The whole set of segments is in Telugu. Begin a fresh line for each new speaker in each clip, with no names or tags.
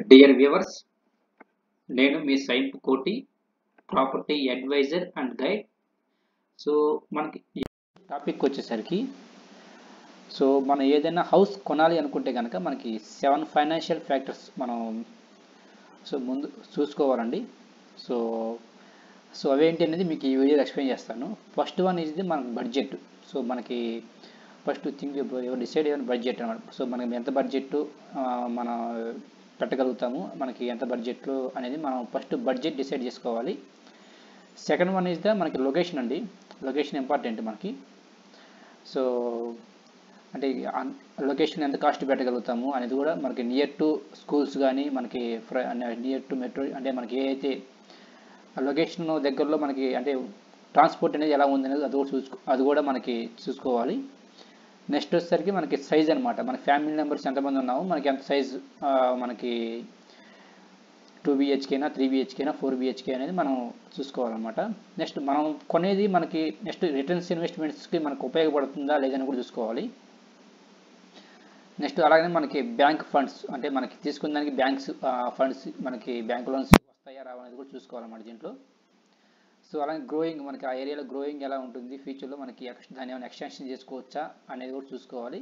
డియర్ వ్యూవర్స్ నేను మీ Saimpu Koti property advisor and guide so మనకి టాపిక్ వచ్చేసరికి సో మనం ఏదైనా హౌస్ కొనాలి అనుకుంటే కనుక మనకి సెవెన్ ఫైనాన్షియల్ ఫ్యాక్టర్స్ మనం సో ముందు చూసుకోవాలండి సో సో అవేంటి అనేది మీకు ఈ వీడియోలో ఎక్స్ప్లెయిన్ చేస్తాను ఫస్ట్ వన్ ఇది మనకి బడ్జెట్ సో మనకి ఫస్ట్ థింక్ డిసైడ్ అయిన బడ్జెట్ అనమాట సో మనకి ఎంత బడ్జెట్ మన పెట్టగలుగుతాము మనకి ఎంత బడ్జెట్లో అనేది మనం ఫస్ట్ బడ్జెట్ డిసైడ్ చేసుకోవాలి సెకండ్ వన్ ఇస్ ద మనకి లొకేషన్ అండి లొకేషన్ ఇంపార్టెంట్ మనకి సో అంటే లొకేషన్ ఎంత కాస్ట్ పెట్టగలుగుతాము అనేది కూడా మనకి నియర్ టు స్కూల్స్ కానీ మనకి నియర్ టు మెట్రో అంటే మనకి ఏ అయితే లొకేషన్ దగ్గరలో మనకి అంటే ట్రాన్స్పోర్ట్ అనేది ఎలా ఉంది అనేది అది కూడా చూసుకో అది కూడా మనకి చూసుకోవాలి నెక్స్ట్ వచ్చేసరికి మనకి సైజ్ అనమాట మన ఫ్యామిలీ మెంబర్స్ ఎంతమంది ఉన్నామో మనకి ఎంత సైజ్ మనకి టూ బిహెచ్కేనా త్రీ బిహెచ్కేనా ఫోర్ బిహెచ్కే అనేది మనం చూసుకోవాలన్నమాట నెక్స్ట్ మనం కొనేది మనకి నెక్స్ట్ రిటర్న్స్ ఇన్వెస్ట్మెంట్స్కి మనకు ఉపయోగపడుతుందా లేదని కూడా చూసుకోవాలి నెక్స్ట్ అలాగే మనకి బ్యాంక్ ఫండ్స్ అంటే మనకి తీసుకున్న దానికి బ్యాంక్స్ ఫండ్స్ మనకి బ్యాంక్ లోన్స్ వస్తాయా రావనేది కూడా చూసుకోవాలన్నమాట దీంట్లో సో అలాగే గ్రోయింగ్ మనకి ఆ ఏరియాలో గ్రోయింగ్ ఎలా ఉంటుంది ఫ్యూచర్లో మనకి దాన్ని ఏమైనా ఎక్స్టెన్షన్ చేసుకోవచ్చా అనేది కూడా చూసుకోవాలి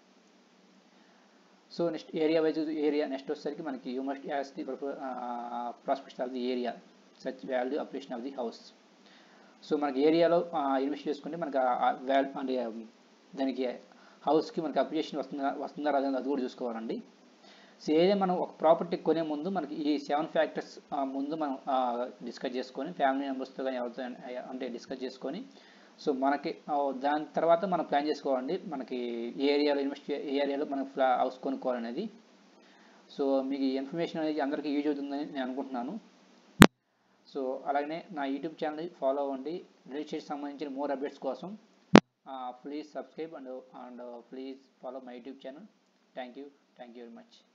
so next area wise area next వచ్చేసరికి మనకి you must as the prospect of the area such value appreciation of the house so మనకి ఏరియాలో ఇన్వెస్ట్ చేసుకుంటే మనకి వాల్యూ అంటే దానికి హౌస్కి మనకి అప్లికేషన్ వస్తుందా వస్తుందా రాదా అది కూడా చూసుకోవాలండి సో ఏదైనా మనం ఒక ప్రాపర్టీ కొనే ముందు మనకి ఈ సెవెన్ ఫ్యాక్టర్స్ ముందు మనం డిస్కస్ చేసుకొని ఫ్యామిలీ మెంబర్స్తో కానీ ఎవరితో అంటే డిస్కస్ చేసుకొని సో మనకి దాని తర్వాత మనం ప్లాన్ చేసుకోవాలండి మనకి ఏ ఏరియాలో ఇన్వెస్ట్ ఏ ఏరియాలో మనం ఫ్లా హౌస్ కొనుక్కోవాలనేది సో మీకు ఈ ఇన్ఫర్మేషన్ అనేది అందరికీ యూజ్ అవుతుందని నేను అనుకుంటున్నాను సో అలాగనే నా యూట్యూబ్ ఛానల్ ఫాలో అవ్వండి రియల్ ఎస్టేట్ సంబంధించిన మోర్ అప్డేట్స్ కోసం please subscribe and and please follow my YouTube channel thank you thank you very much